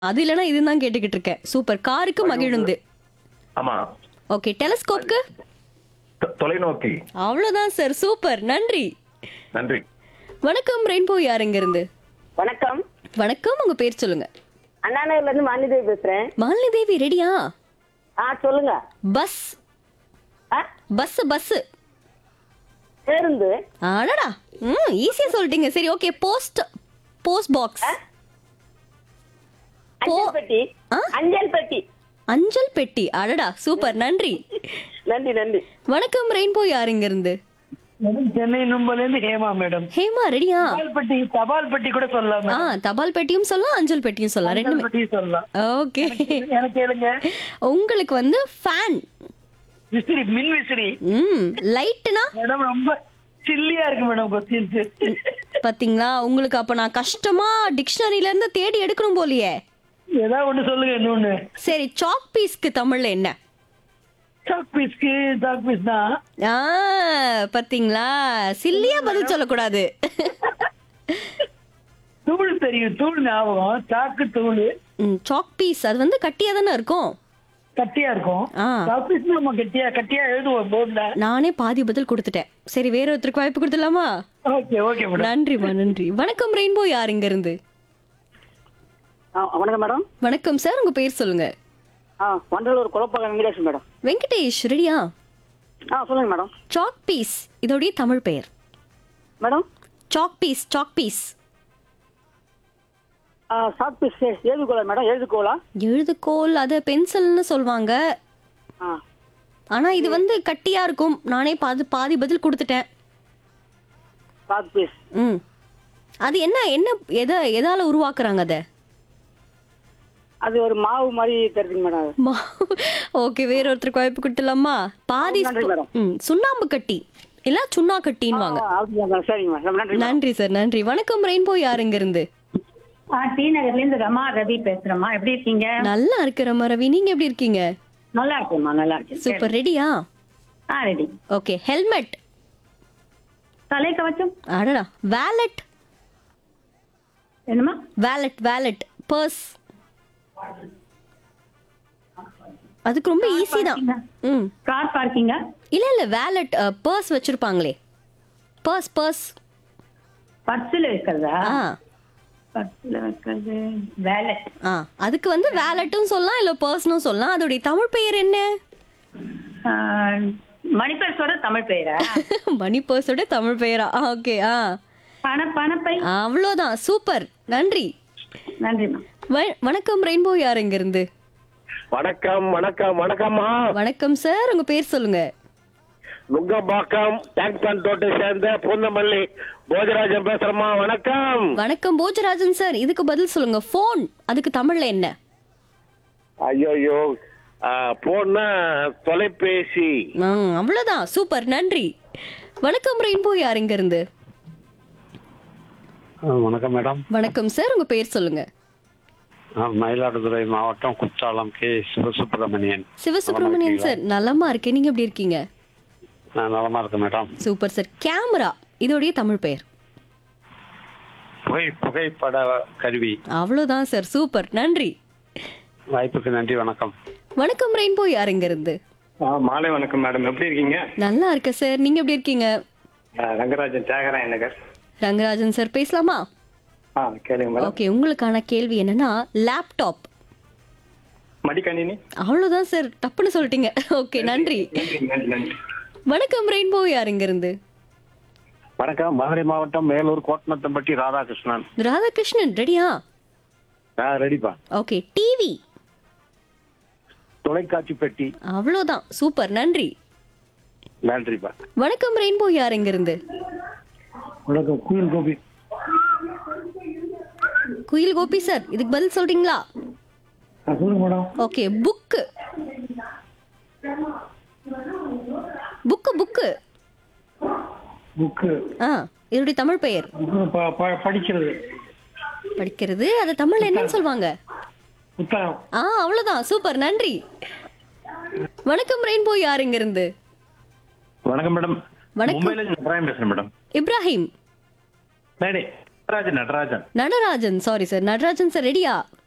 அது இல்லைன்னா இதுதான் கேட்டுக்கிட்டு இருக்கேன் சூப்பர் காருக்கு மகிழுந்து ஆமா ஓகே டெலஸ்கோப்க்கு தொ- தொலைநோக்கி அவ்வளவுதான் சார் சூப்பர் நன்றி நன்றி வணக்கம் ரெயின்போ யாருங்க இருந்து வணக்கம் வணக்கம் உங்க பேர் சொல்லுங்க அண்ணாநகர்ல இருந்து மாநிதேவி பேசுறேன் மாலினி தேவி ரெடியா ஆ சொல்லுங்க பஸ் ஆ, பஸ் பஸ் பேருந்து அடடா ம் ஈஸியா சொல்லிட்டீங்க சரி ஓகே போஸ்ட் போஸ்ட் பாக்ஸ் அஞ்சல் பெட்டி ஆ? அஞ்சல் பெட்டி அஞ்சல் பெட்டி அடடா சூப்பர் நன்றி நன்றி நன்றி வணக்கம் ரெயின்போ யாருங்க இருந்து மேடம் சென்னை நும்பல இருந்து ஹேமா மேடம் ஹேமா ரெடியா தபால் பெட்டி தபால் பெட்டி கூட சொல்லலாம் ஆ மேடம். தபால் பெட்டியும் சொல்லலாம் அஞ்சல் பெட்டியும் சொல்லலாம் தபால் ரெண்டுமே பெட்டி சொல்லலாம் ஓகே எனக்கு கேளுங்க உங்களுக்கு வந்து ஃபேன் விசிறி மின் விசிறி ம் லைட்னா மேடம் ரொம்ப சில்லியா இருக்கு மேடம் கொஸ்டின்ஸ் பாத்தீங்களா உங்களுக்கு அப்ப நான் கஷ்டமா டிக்ஷனரியில இருந்து தேடி எடுக்கணும் போலியே ஏதாவது ஒண்ணு சொல்லுங்க இன்னொன்னு சரி சாக் பீஸ்க்கு தமிழ்ல என்ன சாக் பீஸ்க்கு சாக் பீஸ் தான் ஆ பாத்தீங்களா சில்லியா பதில் சொல்லக்கூடாது தூள் தெரியும் தூள் ஞாபகம் சாக்கு தூள் ம், சாக் பீஸ் அது வந்து கட்டியா தானே இருக்கும் கட்டியா இருக்கும் ஆ. சாக் பீஸ் நம்ம கட்டியா கட்டியா எழுதுவோம் போர்ட்ல நானே பாதி பதில் கொடுத்துட்டேன் சரி வேற ஒருத்தருக்கு வாய்ப்பு கொடுத்துடலாமா ஓகே ஓகே மேடம் நன்றிமா நன்றி வணக்கம் ரெயின்போ யார் இங்க இருந்து வணக்கம் மேடம் வணக்கம் சார் உங்க பேர் சொல்லுங்க ஆ வண்டலூர் குழப்பக வெங்கடேஷ் மேடம் வெங்கடேஷ் ரெடியா ஆ சொல்லுங்க மேடம் சாக் பீஸ் இதோடைய தமிழ் பெயர் madam chalk piece chalk piece ஆ ஷார்ட் பீஸ் எழுதுகோலா மேடம் எழுதுகோலா எழுதுகோல் அது பென்சில்னு சொல்லுவாங்க ஆ ஆனா இது வந்து கட்டியா இருக்கும் நானே பாதி பாதி பதில் கொடுத்துட்டேன் ஷார்ட் பீஸ் ம் அது என்ன என்ன எதை எதால உருவாக்குறாங்க அதை அது ஒரு மாவு மாதிரி தெரியுதுங்க மேடம் அது. ஓகே வேற ஒருத்தருக்கு வாய்ப்பு கொடுத்துடலாமா பாதி நன்றி, ஸ்பூ- மேடம். ம் சுண்ணாம்பு கட்டி இல்ல சுண்ணா கட்டின்வாங்க ஆ, அப்படியா மேடம் சரிங்க மேடம் நன்றி மேடம். நன்றி சார் நன்றி வணக்கம் ரெயின்போ யார் இங்க இருந்து ஆ டி நகர்ல இருந்து ரமா ரவி பேசுறேம்மா எப்படி இருக்கீங்க நல்லா இருக்கிற ரவி நீங்க எப்படி இருக்கீங்க நல்லா இருக்கேம்மா நல்லா இருக்கேன் சூப்பர் ரெடியா ஆ ரெடி ஓகே ஹெல்மெட் தலை கவச்சம் அடடா வேலட் என்னம்மா வேலட் வேலட் பர்ஸ் அதுக்கு ரொம்ப ஈஸி தான் ம் கார் பார்க்கிங்கா இல்ல இல்ல வேலட் பர்ஸ் வச்சிருப்பாங்களே பர்ஸ் பர்ஸ் பர்ஸ்ல வைக்கிறதா ஆ பர்ஸ்ல வைக்கிறது வேலட் ஆ அதுக்கு வந்து வேலட்டும் சொல்லலாம் இல்ல பர்ஸ்னும் சொல்லலாம் அதோடைய தமிழ் பெயர் என்ன மணிப்பர்ஸோட தமிழ் பெயரா மணி பர்ஸோட தமிழ் பெயரா ஓகே ஆ பண பணப்பை அவ்வளோதான் சூப்பர் நன்றி நன்றிம்மா வ- வணக்கம் ரெயின்போ யார் இங்க இருந்து வணக்கம் வணக்கம் வணக்கம்மா வணக்கம் சார் உங்க பேர் சொல்லுங்க நுங்கம்பாக்கம் டேங்க் பண்ட் தோட்டை சேர்ந்த பூந்தமல்லி போஜராஜன் பேசுறேம்மா வணக்கம் வணக்கம் போஜராஜன் சார் இதுக்கு பதில் சொல்லுங்க ஃபோன் அதுக்கு தமிழ்ல என்ன ஐயோ போன்னா தொலைபேசி ஆ, அவ்வளவுதான் சூப்பர் நன்றி வணக்கம் ரெயின்போ யார் இங்க இருந்து வணக்கம் மேடம் வணக்கம் சார் உங்க பேர் சொல்லுங்க நான் மயிலாடுதுறை மாவட்டம் குற்றாலம் கே சிவசுப்பிரமணியன் சிவசுப்ரமணியன் சார் நலமா இருக்கேன் நீங்க எப்படி இருக்கீங்க நான் நலமா இருக்கேன் மேடம் சூப்பர் சார் கேமரா இதோடைய தமிழ் பெயர் புகை புகைப்பட கருவி அவ்வளவுதான் சார் சூப்பர் நன்றி வாய்ப்புக்கு நன்றி வணக்கம் வணக்கம் ரெயின்போ யார் இங்க இருந்து மாலை வணக்கம் மேடம் எப்படி இருக்கீங்க நல்லா இருக்க சார் நீங்க எப்படி இருக்கீங்க ஆ, ரங்கராஜன் தியாகராயன் நகர் ரங்கராஜன் சார் பேசலாமா ஆ கேளுங்க மேடம் ஓகே உங்களுக்கான கேள்வி என்னன்னா லேப்டாப் மடிக்கணினி அவ்வளவுதான் சார் தப்புன்னு சொல்லிட்டீங்க ஓகே நன்றி நன்றி நன்றி நன்றி வணக்கம் ரெயின்போ யார் இங்க இருந்து வணக்கம் மதுரை மாவட்டம் மேலூர் கோட்டனத்தம்பட்டி ராதாகிருஷ்ணன் ராதாகிருஷ்ணன் ரெடியா ரெடிப்பா ஓகே டிவி தொலைக்காட்சி பெட்டி அவ்வளவுதான் சூப்பர் நன்றி நன்றிப்பா வணக்கம் ரெயின்போ யார் இங்க இருந்து வணக்கம் குயில் கோபி குயில் கோபி சார் இதுக்கு பதில் சொல்றீங்களா ஆ, சொல்லுங்க madam okay book book book book ஆ இதோடைய தமிழ் பெயர் ப- ப- படிக்கிறது படிக்கிறது அது தமிழ்ல என்னன்னு சொல்லுவாங்க புத்தகம் ஆ அவ்வளவுதான் சூப்பர் நன்றி வணக்கம் ரெயின்போ யார் இங்க இருந்து வணக்கம் மேடம் வணக்கம். மும்பைல இருந்து இப்ராஹிம் பேசுறேன் மேடம் இப்ராஹிம் மேடே Natarajan Natarajan Natarajan sorry sir Natarajan sir ரெடியா